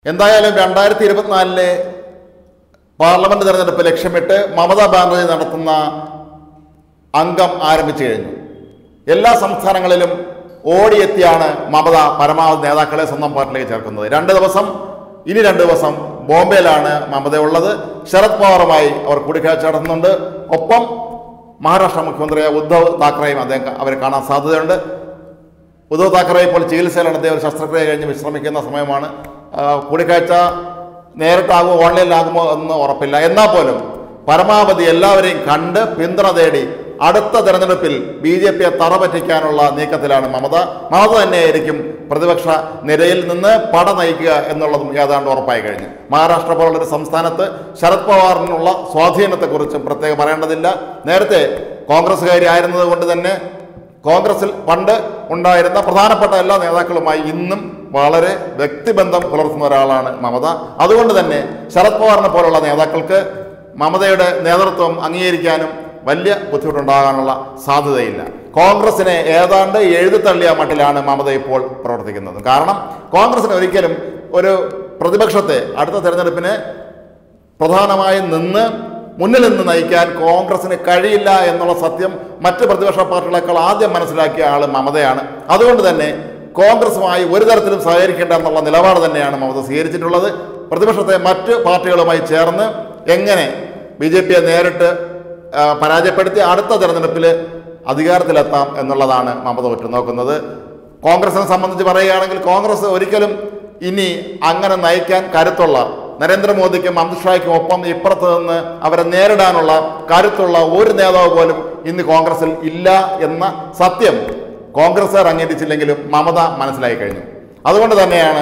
എന്തായാലും രണ്ടായിരത്തി ഇരുപത്തിനാലിലെ പാർലമെന്റ് തെരഞ്ഞെടുപ്പ് ലക്ഷ്യമിട്ട് മമതാ ബാനർജി നടത്തുന്ന അംഗം ആരംഭിച്ചു കഴിഞ്ഞു എല്ലാ സംസ്ഥാനങ്ങളിലും ഓടിയെത്തിയാണ് മമത പരമാവധി നേതാക്കളെ സ്വന്തം പാർട്ടിയിലേക്ക് ചേർക്കുന്നത് രണ്ട് ദിവസം ഇനി രണ്ട് ദിവസം ബോംബെയിലാണ് മമത ഉള്ളത് ശരത് പവാറുമായി അവർ കൂടിക്കാഴ്ച നടത്തുന്നുണ്ട് ഒപ്പം മഹാരാഷ്ട്ര മുഖ്യമന്ത്രിയായ ഉദ്ധവ് താക്കറെയും അദ്ദേഹം അവരെ കാണാൻ സാധ്യതയുണ്ട് ഉദ്ധവ് താക്കറെ ഇപ്പോൾ ചികിത്സയിലാണ് അദ്ദേഹം ഒരു ശസ്ത്രക്രിയ കഴിഞ്ഞ് വിശ്രമിക്കുന്ന സമയമാണ് ആ, കൂടിക്കാഴ്ച നേരിട്ടാകുമോ ഓൺലൈനിലാകുമോ എന്ന് ഉറപ്പില്ല എന്നാൽ പോലും പരമാവധി എല്ലാവരെയും കണ്ട് പിന്തുണ തേടി അടുത്ത തെരഞ്ഞെടുപ്പിൽ ബി ജെ പിയെ തറപറ്റിക്കാനുള്ള നീക്കത്തിലാണ് മമത മമത തന്നെയായിരിക്കും പ്രതിപക്ഷ നിരയിൽ നിന്ന് പട നയിക്കുക എന്നുള്ളതും ഏതാണ്ട് ഉറപ്പായി കഴിഞ്ഞു മഹാരാഷ്ട്ര പോലുള്ളൊരു സംസ്ഥാനത്ത് ശരത് പവാറിനുള്ള സ്വാധീനത്തെക്കുറിച്ചും പ്രത്യേകം പറയേണ്ടതില്ല നേരത്തെ കോൺഗ്രസ്സുകാരി ആയിരുന്നത് കൊണ്ട് തന്നെ കോൺഗ്രസിൽ പണ്ട് ഉണ്ടായിരുന്ന പ്രധാനപ്പെട്ട എല്ലാ നേതാക്കളുമായി ഇന്നും വളരെ വ്യക്തിബന്ധം പുലർത്തുന്ന ഒരാളാണ് മമത അതുകൊണ്ട് തന്നെ ശരത് പവാറിനെ പോലുള്ള നേതാക്കൾക്ക് മമതയുടെ നേതൃത്വം അംഗീകരിക്കാനും വലിയ ബുദ്ധിമുട്ടുണ്ടാകാനുള്ള സാധ്യതയില്ല കോൺഗ്രസിനെ ഏതാണ്ട് എഴുതിത്തള്ളിയ മട്ടിലാണ് മമത ഇപ്പോൾ പ്രവർത്തിക്കുന്നത് കാരണം കോൺഗ്രസിന് ഒരിക്കലും ഒരു പ്രതിപക്ഷത്തെ അടുത്ത തെരഞ്ഞെടുപ്പിന് പ്രധാനമായും നിന്ന് മുന്നിൽ നിന്ന് നയിക്കാൻ കോൺഗ്രസിന് കഴിയില്ല എന്നുള്ള സത്യം മറ്റ് പ്രതിപക്ഷ പാർട്ടികളെക്കാൾ ആദ്യം മനസ്സിലാക്കിയ ആൾ മമതയാണ് അതുകൊണ്ട് തന്നെ കോൺഗ്രസുമായി ഒരു തരത്തിലും സഹകരിക്കേണ്ട എന്നുള്ള നിലപാട് തന്നെയാണ് മമത സ്വീകരിച്ചിട്ടുള്ളത് പ്രതിപക്ഷത്തെ മറ്റ് പാർട്ടികളുമായി ചേർന്ന് എങ്ങനെ ബി ജെ പിയെ നേരിട്ട് ആ, പരാജയപ്പെടുത്തി അടുത്ത തെരഞ്ഞെടുപ്പിൽ അധികാരത്തിലെത്താം എന്നുള്ളതാണ് മമത ഉറ്റുനോക്കുന്നത് കോൺഗ്രസിനെ സംബന്ധിച്ച് പറയുകയാണെങ്കിൽ കോൺഗ്രസ് ഒരിക്കലും ഇനി അങ്ങനെ നയിക്കാൻ കരുത്തുള്ള നരേന്ദ്രമോദിക്കും അമിത്ഷായ്ക്കും ഒപ്പം ഇപ്പുറത്ത് നിന്ന് അവരെ നേരിടാനുള്ള കരുത്തുള്ള ഒരു നേതാവ് പോലും ഇന്ന് കോൺഗ്രസിൽ ഇല്ല എന്ന സത്യം കോൺഗ്രസ്സുകാർ അംഗീകരിച്ചില്ലെങ്കിലും മമത മനസ്സിലായി കഴിഞ്ഞു അതുകൊണ്ട് തന്നെയാണ്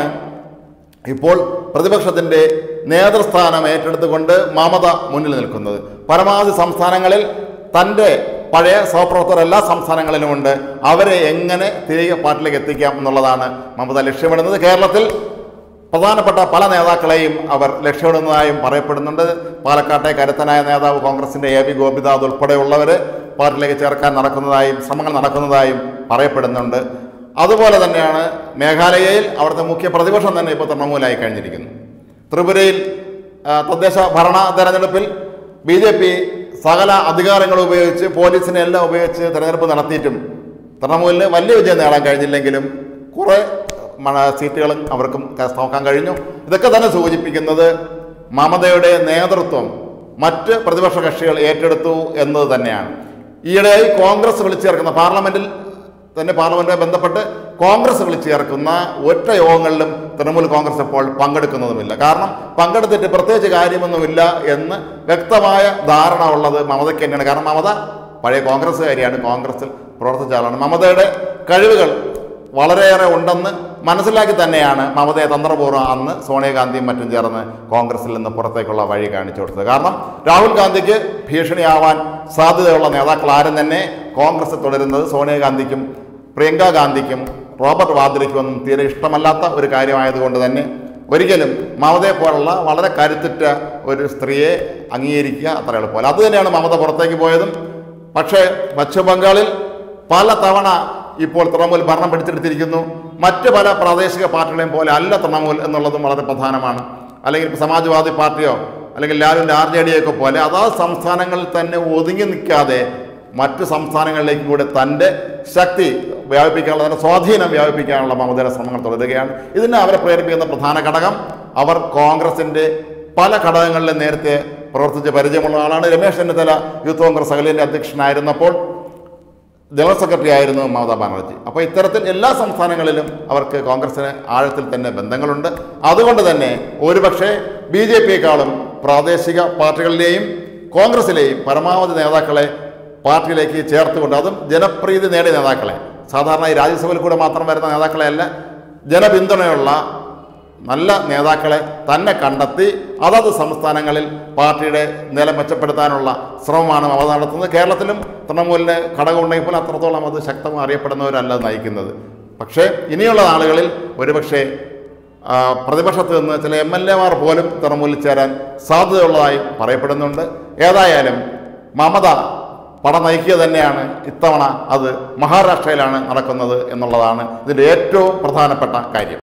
ഇപ്പോൾ പ്രതിപക്ഷത്തിൻ്റെ നേതൃസ്ഥാനം ഏറ്റെടുത്തുകൊണ്ട് മമത മുന്നിൽ നിൽക്കുന്നത് പരമാവധി സംസ്ഥാനങ്ങളിൽ തൻ്റെ പഴയ സഹപ്രവർത്തകർ എല്ലാ സംസ്ഥാനങ്ങളിലുമുണ്ട് അവരെ എങ്ങനെ തിരികെ പാർട്ടിയിലേക്ക് എത്തിക്കാം എന്നുള്ളതാണ് മമത ലക്ഷ്യമിടുന്നത് കേരളത്തിൽ പ്രധാനപ്പെട്ട പല നേതാക്കളെയും അവർ ലക്ഷ്യമിടുന്നതായും പറയപ്പെടുന്നുണ്ട് പാലക്കാട്ടെ കരുത്തനായ നേതാവ് കോൺഗ്രസിൻ്റെ എ പി ഗോപിനാഥ് ഉൾപ്പെടെയുള്ളവർ പാർട്ടിയിലേക്ക് ചേർക്കാൻ നടക്കുന്നതായും ശ്രമങ്ങൾ നടക്കുന്നതായും പറയപ്പെടുന്നുണ്ട് അതുപോലെ തന്നെയാണ് മേഘാലയയിൽ അവിടുത്തെ മുഖ്യ പ്രതിപക്ഷം തന്നെ ഇപ്പോൾ തൃണമൂലായി കഴിഞ്ഞിരിക്കുന്നു ത്രിപുരയിൽ ആ, തദ്ദേശ ഭരണ തെരഞ്ഞെടുപ്പിൽ ബി ജെ പി സകല അധികാരങ്ങൾ ഉപയോഗിച്ച് പോലീസിനെ എല്ലാം ഉപയോഗിച്ച് തെരഞ്ഞെടുപ്പ് നടത്തിയിട്ടും തൃണമൂലിന് വലിയ വിജയം നേടാൻ കഴിഞ്ഞില്ലെങ്കിലും കുറേ മണ- സീറ്റുകളും അവർക്കും കരസ്ഥമാക്കാൻ കഴിഞ്ഞു ഇതൊക്കെ തന്നെ സൂചിപ്പിക്കുന്നത് മമതയുടെ നേതൃത്വം മറ്റ് പ്രതിപക്ഷ കക്ഷികൾ ഏറ്റെടുത്തു എന്നത് തന്നെയാണ് ഈയിടെയായി കോൺഗ്രസ് വിളിച്ചു ചേർക്കുന്ന പാർലമെന്റിൽ തന്നെ പാർലമെന്റുമായി ബന്ധപ്പെട്ട് കോൺഗ്രസ് വിളിച്ചു ചേർക്കുന്ന ഒറ്റ യോഗങ്ങളിലും തൃണമൂൽ കോൺഗ്രസ് ഇപ്പോൾ പങ്കെടുക്കുന്നതുമില്ല കാരണം പങ്കെടുത്തിട്ട് പ്രത്യേകിച്ച് കാര്യമൊന്നുമില്ല എന്ന് വ്യക്തമായ ധാരണ ഉള്ളത് മമതയ്ക്ക് തന്നെയാണ് കാരണം മമത പഴയ കോൺഗ്രസ്സുകാരിയാണ് കോൺഗ്രസിൽ പ്രവർത്തിച്ച ആളാണ് മമതയുടെ കഴിവുകൾ വളരെയേറെ ഉണ്ടെന്ന് മനസ്സിലാക്കി തന്നെയാണ് മമതയെ തന്ത്രപൂർവ്വം അന്ന് സോണിയാഗാന്ധിയും മറ്റും ചേർന്ന് കോൺഗ്രസിൽ നിന്ന് പുറത്തേക്കുള്ള വഴി കാണിച്ചു കൊടുത്തത് കാരണം രാഹുൽ ഗാന്ധിക്ക് ഭീഷണിയാവാൻ സാധ്യതയുള്ള നേതാക്കൾ ആരും തന്നെ കോൺഗ്രസ് തുടരുന്നത് സോണിയാഗാന്ധിക്കും പ്രിയങ്ക ഗാന്ധിക്കും റോബർട്ട് വാദ്രയ്ക്കുമൊന്നും തീരെ ഇഷ്ടമല്ലാത്ത ഒരു കാര്യമായതുകൊണ്ട് തന്നെ ഒരിക്കലും മമതയെ പോലുള്ള വളരെ കരുത്തുറ്റ ഒരു സ്ത്രീയെ അംഗീകരിക്കുക അത്ര എളുപ്പമല്ല അതുതന്നെയാണ് മമത പുറത്തേക്ക് പോയതും പക്ഷേ പശ്ചിമ ബംഗാളിൽ പല തവണ ഇപ്പോൾ തൃണമൂൽ ഭരണം പിടിച്ചെടുത്തിരിക്കുന്നു മറ്റ് പല പ്രാദേശിക പാർട്ടികളെയും പോലെ അല്ല തൃണമൂൽ എന്നുള്ളതും വളരെ പ്രധാനമാണ് അല്ലെങ്കിൽ ഇപ്പോൾ സമാജ്വാദി പാർട്ടിയോ അല്ലെങ്കിൽ ലാലുവിൻ്റെ ആർ ജെ ഡിയൊക്കെ പോലെ അതാത് സംസ്ഥാനങ്ങളിൽ തന്നെ ഒതുങ്ങി നിൽക്കാതെ മറ്റ് സംസ്ഥാനങ്ങളിലേക്കും കൂടെ തൻ്റെ ശക്തി വ്യാപിപ്പിക്കാനുള്ള തൻ്റെ സ്വാധീനം വ്യാപിപ്പിക്കാനുള്ള മമതയുടെ ശ്രമങ്ങൾ തുടരുകയാണ് ഇതിനെ അവരെ പ്രേരിപ്പിക്കുന്ന പ്രധാന ഘടകം അവർ കോൺഗ്രസിൻ്റെ പല ഘടകങ്ങളിലും നേരത്തെ പ്രവർത്തിച്ച് പരിചയമുള്ള ആളാണ് രമേശ് ചെന്നിത്തല യൂത്ത് കോൺഗ്രസ് അഖിലേന്ത്യാ അധ്യക്ഷനായിരുന്നപ്പോൾ ജനറൽ സെക്രട്ടറി ആയിരുന്നു മമതാ ബാനർജി അപ്പോൾ ഇത്തരത്തിൽ എല്ലാ സംസ്ഥാനങ്ങളിലും അവർക്ക് കോൺഗ്രസിന് ആഴത്തിൽ തന്നെ ബന്ധങ്ങളുണ്ട് അതുകൊണ്ട് തന്നെ ഒരുപക്ഷെ ബി ജെ പിയെക്കാളും പ്രാദേശിക പാർട്ടികളിലെയും കോൺഗ്രസിലെയും പരമാവധി നേതാക്കളെ പാർട്ടിയിലേക്ക് ചേർത്തുകൊണ്ട് അതും ജനപ്രീതി നേടിയ നേതാക്കളെ സാധാരണ ഈ രാജ്യസഭയിൽ കൂടെ മാത്രം വരുന്ന നേതാക്കളെയല്ല ജനപിന്തുണയുള്ള നല്ല നേതാക്കളെ തന്നെ കണ്ടെത്തി അതത് സംസ്ഥാനങ്ങളിൽ പാർട്ടിയുടെ നില മെച്ചപ്പെടുത്താനുള്ള ശ്രമമാണ് മമത നടത്തുന്നത് കേരളത്തിലും തൃണമൂലിന് ഘടകമുണ്ടെങ്കിൽ പോലും അത്രത്തോളം അത് ശക്തമായി അറിയപ്പെടുന്നവരല്ല നയിക്കുന്നത് പക്ഷേ ഇനിയുള്ള നാളുകളിൽ ഒരുപക്ഷെ ആ, പ്രതിപക്ഷത്ത് നിന്ന് ചില എം എൽ എമാർ പോലും തൃണമൂലിൽ ചേരാൻ സാധ്യതയുള്ളതായി പറയപ്പെടുന്നുണ്ട് ഏതായാലും മമത പട നയിക്കുക തന്നെയാണ് ഇത്തവണ അത് മഹാരാഷ്ട്രയിലാണ് നടക്കുന്നത് എന്നുള്ളതാണ് ഇതിൻ്റെ ഏറ്റവും പ്രധാനപ്പെട്ട കാര്യം